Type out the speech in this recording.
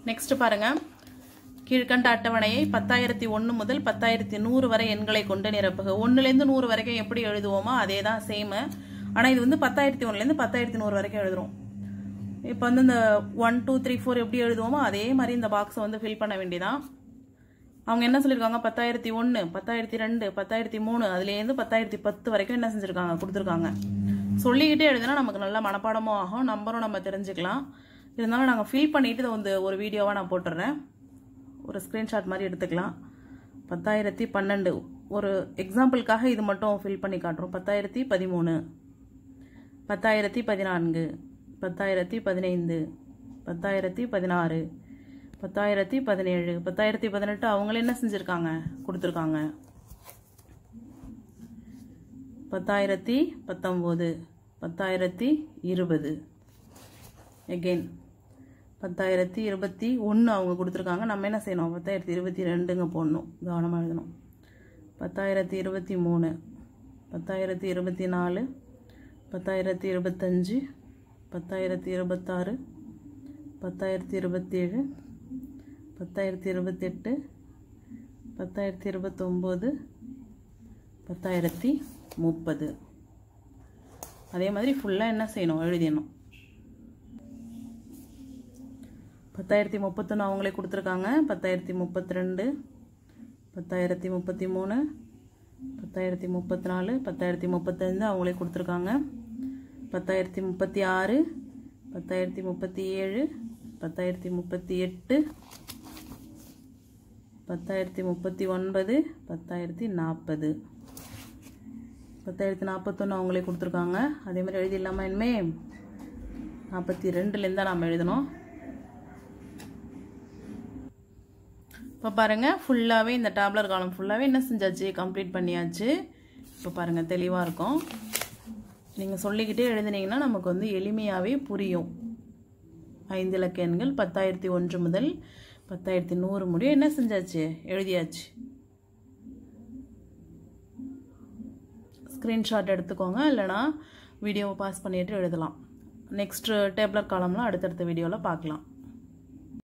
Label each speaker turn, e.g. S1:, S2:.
S1: next பாருங்க கீழ்கண்ட அட்டவணையை பத்தாயிரத்தி ஒன்று முதல் பத்தாயிரத்தி நூறு வரை எண்களை கொண்டு நிரப்புக ஒன்றுலேருந்து நூறு வரைக்கும் எப்படி எழுதுவோமோ அதே தான் சேமு ஆனால் இது வந்து பத்தாயிரத்தி ஒன்றுலேருந்து பத்தாயிரத்தி நூறு வரைக்கும் எழுதுறோம் இப்போ வந்து இந்த ஒன் டூ த்ரீ ஃபோர் எப்படி எழுதுவோமோ அதே மாதிரி இந்த பாக்ஸை வந்து ஃபில் பண்ண வேண்டியதான் அவங்க என்ன சொல்லியிருக்காங்க பத்தாயிரத்தி ஒன்று பத்தாயிரத்தி ரெண்டு பத்தாயிரத்தி மூணு அதுலேருந்து பத்தாயிரத்தி பத்து வரைக்கும் என்ன செஞ்சுருக்காங்க கொடுத்துருக்காங்க சொல்லிக்கிட்டே எழுதுனா நமக்கு நல்லா மனப்பாடமும் ஆகும் நம்பரும் நம்ம தெரிஞ்சுக்கலாம் இருந்தாலும் நாங்கள் ஃபில் பண்ணிட்டு இதை வந்து ஒரு வீடியோவாக நான் போட்டுடுறேன் ஒரு ஸ்க்ரீன்ஷாட் மாதிரி எடுத்துக்கலாம் பத்தாயிரத்தி பன்னெண்டு ஒரு எக்ஸாம்பிளுக்காக இது மட்டும் ஃபில் பண்ணி காட்டுறோம் பத்தாயிரத்தி பதிமூணு பத்தாயிரத்தி பதினான்கு பத்தாயிரத்தி பதினைந்து பத்தாயிரத்தி பதினாறு பத்தாயிரத்தி பதினேழு பத்தாயிரத்தி பதினெட்டு அவங்களே என்ன செஞ்சுருக்காங்க கொடுத்துருக்காங்க பத்தாயிரத்தி பத்தொம்போது பத்தாயிரத்தி இருபது எகெயின் பத்தாயிரத்தி இருபத்தி ஒன்று அவங்க கொடுத்துருக்காங்க நம்ம என்ன செய்யணும் பத்தாயிரத்தி இருபத்தி ரெண்டுங்க போடணும் கவனமாக எழுதணும் பத்தாயிரத்தி இருபத்தி மூணு பத்தாயிரத்தி இருபத்தி நாலு பத்தாயிரத்தி இருபத்தஞ்சு பத்தாயிரத்தி இருபத்தாறு பத்தாயிரத்தி இருபத்தேழு பத்தாயிரத்தி இருபத்தெட்டு பத்தாயிரத்தி இருபத்தொம்போது பத்தாயிரத்தி முப்பது அதே மாதிரி ஃபுல்லாக என்ன செய்யணும் எழுதிடணும் பத்தாயிரத்தி முப்பத்தொன்று அவங்களே கொடுத்துருக்காங்க பத்தாயிரத்தி முப்பத்தி ரெண்டு பத்தாயிரத்தி முப்பத்தி மூணு பத்தாயிரத்தி முப்பத்தி நாலு பத்தாயிரத்தி முப்பத்தஞ்சு அவங்களே கொடுத்துருக்காங்க பத்தாயிரத்தி முப்பத்தி ஆறு பத்தாயிரத்தி முப்பத்தி ஏழு பத்தாயிரத்தி முப்பத்தி எட்டு பத்தாயிரத்தி முப்பத்தி ஒன்பது பத்தாயிரத்தி நாற்பது பத்தாயிரத்தி நாற்பத்தொன்று அவங்களே கொடுத்துருக்காங்க அதே மாதிரி எழுதிடலாமா இனிமே நாற்பத்தி ரெண்டுலேருந்து தான் நாம் எழுதணும் இப்போ பாருங்கள் ஃபுல்லாகவே இந்த டேப்லர் காலம் ஃபுல்லாகவே என்ன செஞ்சாச்சு கம்ப்ளீட் பண்ணியாச்சு இப்போ பாருங்கள் தெளிவாக இருக்கும் நீங்கள் சொல்லிக்கிட்டே எழுதுனீங்கன்னா நமக்கு வந்து எளிமையாகவே புரியும் ஐந்து இலக்க எண்கள் பத்தாயிரத்தி ஒன்று முதல் பத்தாயிரத்தி நூறு முடியும் என்ன செஞ்சாச்சு எழுதியாச்சு ஸ்க்ரீன்ஷாட் எடுத்துக்கோங்க இல்லைனா வீடியோவை பாஸ் பண்ணிட்டு எழுதலாம் நெக்ஸ்ட் டேப்லர் காலம்லாம் அடுத்தடுத்த வீடியோவில் பார்க்கலாம்